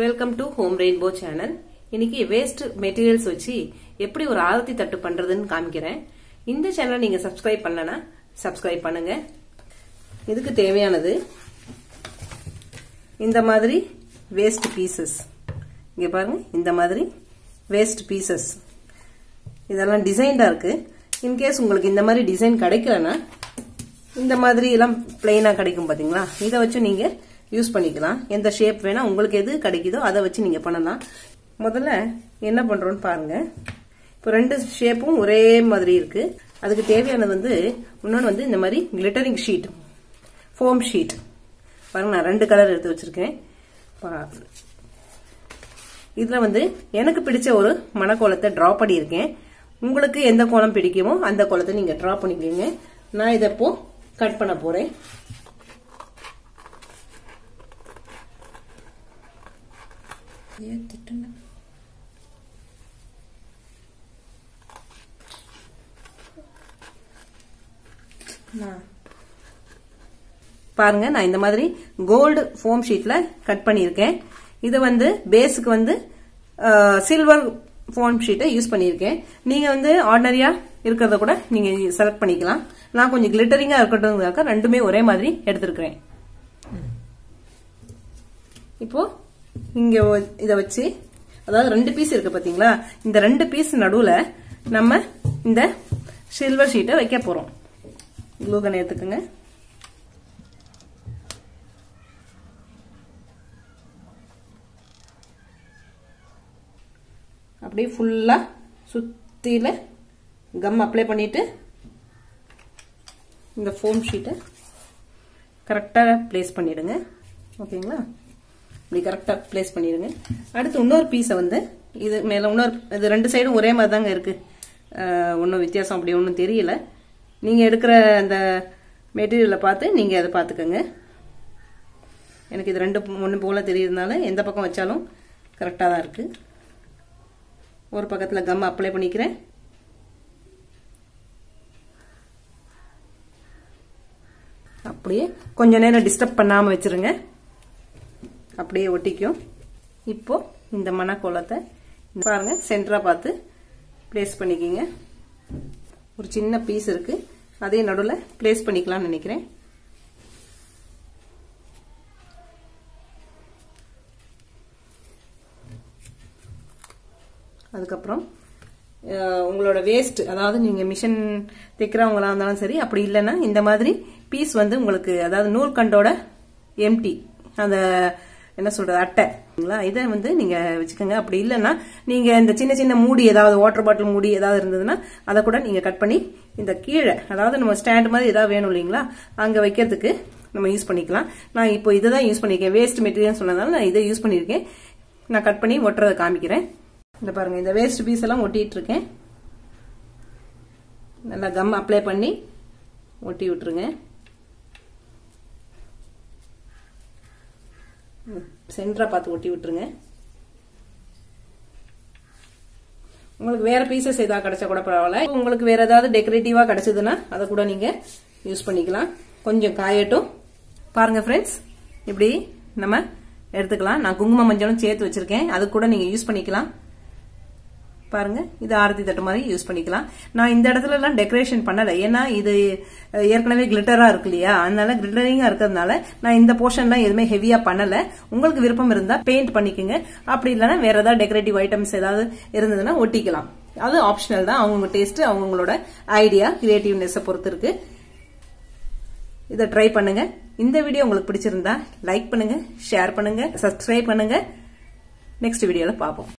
welcome to home rainbow channel இன்னைக்கு waste materials வச்சு எப்படி ஒரு ஆரத்தி தட்டு பண்றதுன்னு காமிக்கிறேன் இந்த சேனலை நீங்க சப்ஸ்கிரைப் பண்ணலனா சப்ஸ்கிரைப் பண்ணுங்க இதுக்கு தேவையானது இந்த மாதிரி வேஸ்ட் பீசஸ் இங்க பாருங்க இந்த மாதிரி வேஸ்ட் பீசஸ் இதெல்லாம் டிசைன்டா இருக்கு இன்கேஸ் உங்களுக்கு இந்த மாதிரி டிசைன் கிடைக்கலன்னா இந்த மாதிரி எல்லாம் பிளெயினா கிடைக்கும் பாத்தீங்களா இதை வச்சு நீங்க யூஸ் பண்ணிக்கலாம் எந்த ஷேப் வேணா உங்களுக்கு எது கிடைக்குதோ அதை வச்சு நீங்க பண்ணலாம் முதல்ல என்ன பண்றோம்னு பாருங்க இப்போ ரெண்டு ஷேப்பும் ஒரே மாதிரி இருக்கு அதுக்கு தேவையானது வந்து இன்னொன்று வந்து இந்த மாதிரி கிளிட்டரிங் ஷீட் ஃபோம் ஷீட் பாருங்க நான் ரெண்டு கலர் எடுத்து வச்சிருக்கேன் இதுல வந்து எனக்கு பிடிச்ச ஒரு மணக்கோலத்தை டிரா பண்ணியிருக்கேன் உங்களுக்கு எந்த கோலம் பிடிக்குமோ அந்த கோலத்தை நீங்க டிரா பண்ணிக்கோங்க நான் இதை இப்போ கட் பண்ண போறேன் பாருங்க நான் இந்த மாதிரி கோல்டு ஃபோம் ஷீட்ல கட் பண்ணியிருக்கேன் இது வந்து பேஸுக்கு வந்து சில்வர் ஃபோம் ஷீட்டை யூஸ் பண்ணியிருக்கேன் நீங்க வந்து ஆர்டினரியா இருக்கிறத கூட நீங்க செலக்ட் பண்ணிக்கலாம் நான் கொஞ்சம் கிளிட்டரிங்கா இருக்கட்டும் ரெண்டுமே ஒரே மாதிரி எடுத்திருக்கிறேன் இப்போ இங்க இத வச்சு அதாவது ரெண்டு பீஸ் இருக்கு பாத்தீங்களா இந்த ரெண்டு பீஸ் நடுவுல நம்ம இந்த சில்வர் ஷீட்டை வைக்க போறோம் க்ளூகன் எடுத்துக்கோங்க அப்படியே ஃபுல்லா சுத்தில கம் அப்ளை பண்ணிட்டு இந்த ஃபோம் ஷீட்டை கரெக்டாக பிளேஸ் பண்ணிடுங்க ஓகேங்களா இப்படி கரெக்டாக பிளேஸ் பண்ணிடுங்க அடுத்து இன்னொரு பீஸை வந்து இது மேலே இன்னொரு இது ரெண்டு சைடும் ஒரே மாதிரி தாங்க இருக்கு ஒன்றும் வித்தியாசம் அப்படி ஒன்றும் தெரியல நீங்கள் எடுக்கிற அந்த மெட்டீரியலை பார்த்து நீங்கள் அதை பார்த்துக்கோங்க எனக்கு இது ரெண்டு ஒன்று போல் தெரியறதுனால எந்த பக்கம் வச்சாலும் கரெக்டாக தான் இருக்குது ஒரு பக்கத்தில் கம் அப்ளை பண்ணிக்கிறேன் அப்படியே கொஞ்ச நேரம் டிஸ்டர்ப் பண்ணாமல் வச்சிருங்க அப்படியே ஒட்டிக்கும் இப்போ இந்த மணக்கோலத்தை பாருங்க சென்டரா பார்த்து பிளேஸ் பண்ணிக்கிங்க ஒரு சின்ன பீஸ் இருக்கு அதே நடுவில் பிளேஸ் பண்ணிக்கலாம்னு நினைக்கிறேன் அதுக்கப்புறம் உங்களோட வேஸ்ட் அதாவது நீங்க மிஷின் தைக்கிறவங்களா இருந்தாலும் சரி அப்படி இல்லைன்னா இந்த மாதிரி பீஸ் வந்து உங்களுக்கு அதாவது நூல் கண்டோட எம்டி அந்த என்ன சொல்றது அட்டை இதை வந்து நீங்க வச்சுக்கோங்க அப்படி இல்லைன்னா நீங்க இந்த சின்ன சின்ன மூடி ஏதாவது வாட்டர் பாட்டில் மூடி ஏதாவது இருந்ததுன்னா அதை கூட நீங்க கட் பண்ணி இந்த கீழே அதாவது நம்ம ஸ்டாண்ட் மாதிரி ஏதாவது வேணும் இல்லைங்களா அங்க வைக்கிறதுக்கு நம்ம யூஸ் பண்ணிக்கலாம் நான் இப்போ இதை தான் யூஸ் பண்ணிருக்கேன் வேஸ்ட் மெட்டீரியல் சொன்னதால நான் இதை யூஸ் பண்ணிருக்கேன் நான் கட் பண்ணி ஒட்டுறதை காமிக்கிறேன் இந்த பாருங்க இந்த வேஸ்ட் பீஸ் எல்லாம் ஒட்டிட்டு இருக்கேன் நல்லா கம் அப்ளை பண்ணி ஒட்டி விட்டுருங்க சென்டரா பார்த்து ஒட்டி விட்டுருங்க உங்களுக்கு வேற பீசஸ் ஏதாவது கிடைச்சா கூட பரவாயில்ல உங்களுக்கு வேற ஏதாவது டெக்கரேட்டிவா கிடைச்சதுன்னா அதை கூட நீங்க யூஸ் பண்ணிக்கலாம் கொஞ்சம் காயட்டும் பாருங்க ஃப்ரெண்ட்ஸ் இப்படி நம்ம எடுத்துக்கலாம் நான் குங்கும மஞ்சளும் சேர்த்து வச்சிருக்கேன் அது கூட நீங்க யூஸ் பண்ணிக்கலாம் பாருங்க இது ஆரத்தி தட்டு மாதிரி யூஸ் பண்ணிக்கலாம் நான் இந்த இடத்துல எல்லாம் டெக்கரேஷன் பண்ணல ஏன்னா இது ஏற்கனவே கிளிட்டரா இருக்கு இல்லையா அதனால கிளிட்டரிங்கா இருக்கிறதுனால நான் இந்த போர்ஷன்லாம் எதுவுமே ஹெவியா பண்ணல உங்களுக்கு விருப்பம் இருந்தா பெயிண்ட் பண்ணிக்கோங்க அப்படி இல்லைன்னா வேற ஏதாவது டெக்கரேட்டிவ் ஐட்டம்ஸ் ஏதாவது இருந்ததுன்னா ஒட்டிக்கலாம் அது ஆப்ஷனல் தான் அவங்க டேஸ்ட் அவங்களோட ஐடியா கிரியேட்டிவ்னஸ் பொறுத்து இருக்கு இதை ட்ரை பண்ணுங்க இந்த வீடியோ உங்களுக்கு பிடிச்சிருந்தா லைக் பண்ணுங்க ஷேர் பண்ணுங்க சப்ஸ்கிரைப் பண்ணுங்க நெக்ஸ்ட் வீடியோல பார்ப்போம்